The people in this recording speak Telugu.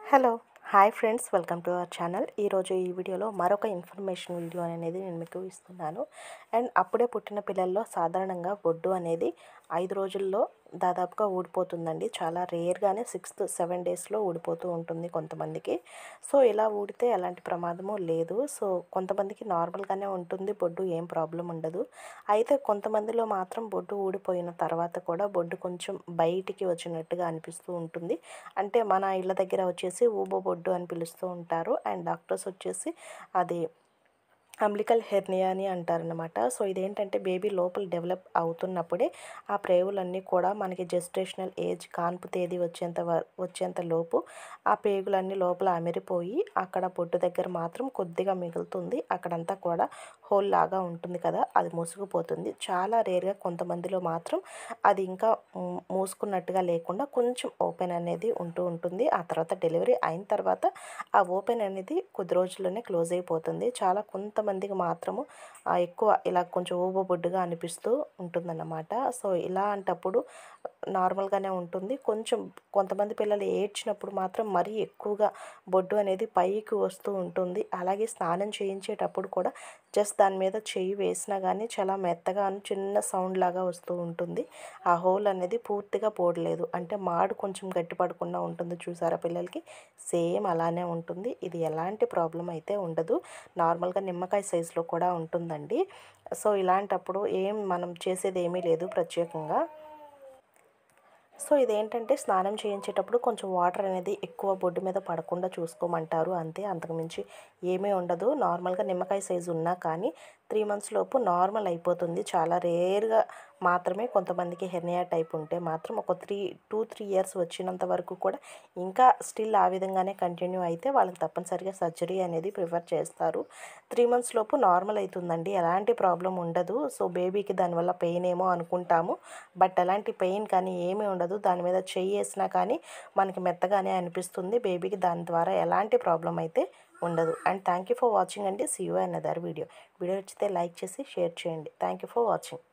hello hi friends welcome to our channel ఈరోజు ఈ వీడియోలో మరొక ఇన్ఫర్మేషన్ వీడియో అనేది నేను మీకు ఇస్తున్నాను అండ్ అప్పుడే పుట్టిన పిల్లల్లో సాధారణంగా బొడ్డు అనేది ఐదు రోజుల్లో దాదాపుగా ఊడిపోతుందండి చాలా రేర్గానే సిక్స్త్ సెవెన్ డేస్లో ఊడిపోతూ ఉంటుంది కొంతమందికి సో ఇలా ఊడితే ఎలాంటి ప్రమాదము లేదు సో కొంతమందికి నార్మల్గానే ఉంటుంది బొడ్డు ఏం ప్రాబ్లం ఉండదు అయితే కొంతమందిలో మాత్రం బొడ్డు ఊడిపోయిన తర్వాత కూడా బొడ్డు కొంచెం బయటికి వచ్చినట్టుగా అనిపిస్తూ ఉంటుంది అంటే మన ఇళ్ళ దగ్గర వచ్చేసి ఊబో బొడ్డు అని పిలుస్తూ ఉంటారు అండ్ డాక్టర్స్ వచ్చేసి అది అంబ్లికల్ హెర్నియా అని అంటారనమాట సో ఇదేంటంటే బేబీ లోపల డెవలప్ అవుతున్నప్పుడే ఆ ప్రేగులన్నీ కూడా మనకి జెస్టేషనల్ ఏజ్ కాన్పు తేదీ వచ్చేంత వ వచ్చేంత లోపు ఆ ప్రేగులన్నీ లోపల అమిరిపోయి అక్కడ పొట్టు దగ్గర మాత్రం కొద్దిగా మిగులుతుంది అక్కడంతా కూడా హోల్ లాగా ఉంటుంది కదా అది మూసుకుపోతుంది చాలా రేర్గా కొంతమందిలో మాత్రం అది ఇంకా మ్, మూసుకున్నట్టుగా లేకుండా కొంచెం ఓపెన్ అనేది ఉంటూ ఉంటుంది ఆ తర్వాత డెలివరీ అయిన తర్వాత ఆ ఓపెన్ అనేది కొద్ది రోజుల్లోనే క్లోజ్ అయిపోతుంది చాలా కొంతమందికి మాత్రము ఆ, ఎక్కువ ఇలా కొంచెం ఊబొబొడ్డుగా అనిపిస్తూ ఉంటుందన్నమాట సో ఇలాంటప్పుడు నార్మల్గానే ఉంటుంది కొంచెం కొంతమంది పిల్లలు ఏడ్చినప్పుడు మాత్రం మరీ ఎక్కువగా బొడ్డు అనేది పైకి వస్తూ ఉంటుంది అలాగే స్నానం చేయించేటప్పుడు కూడా జస్ట్ దాని మీద చెయ్యి వేసినా కానీ చాలా మెత్తగా అని చిన్న సౌండ్ లాగా వస్తూ ఉంటుంది ఆ హోల్ అనేది పూర్తిగా పోడలేదు అంటే మాడు కొంచెం గట్టిపడకుండా ఉంటుంది చూసారా పిల్లలకి సేమ్ అలానే ఉంటుంది ఇది ఎలాంటి ప్రాబ్లం అయితే ఉండదు నార్మల్గా నిమ్మకాయ సైజులో కూడా ఉంటుందండి సో ఇలాంటప్పుడు ఏం మనం చేసేది ఏమీ లేదు ప్రత్యేకంగా సో ఇదేంటంటే స్నానం చేయించేటప్పుడు కొంచెం వాటర్ అనేది ఎక్కువ బొడ్డు మీద పడకుండా చూసుకోమంటారు అంతే అంతకుమించి ఏమీ ఉండదు నార్మల్గా నిమ్మకాయ సైజు ఉన్నా కానీ త్రీ మంత్స్ లోపు నార్మల్ అయిపోతుంది చాలా రేర్గా మాత్రమే కొంతమందికి హెర్నియా టైప్ ఉంటే మాత్రం ఒక త్రీ టూ త్రీ ఇయర్స్ వచ్చినంత వరకు కూడా ఇంకా స్టిల్ ఆ విధంగానే కంటిన్యూ అయితే వాళ్ళకి తప్పనిసరిగా సర్జరీ అనేది ప్రిఫర్ చేస్తారు త్రీ మంత్స్ లోపు నార్మల్ అవుతుందండి ఎలాంటి ప్రాబ్లం ఉండదు సో బేబీకి దానివల్ల పెయిన్ ఏమో అనుకుంటాము బట్ ఎలాంటి పెయిన్ కానీ ఏమీ ఉండదు దాని మీద చెయ్యి వేసినా కానీ మనకి మెత్తగానే అనిపిస్తుంది బేబీకి దాని ద్వారా ఎలాంటి ప్రాబ్లం అయితే ఉండదు and thank you for watching అండి see you another video video నచ్చితే లైక్ చేసి షేర్ చేయండి థ్యాంక్ యూ ఫర్ వాచింగ్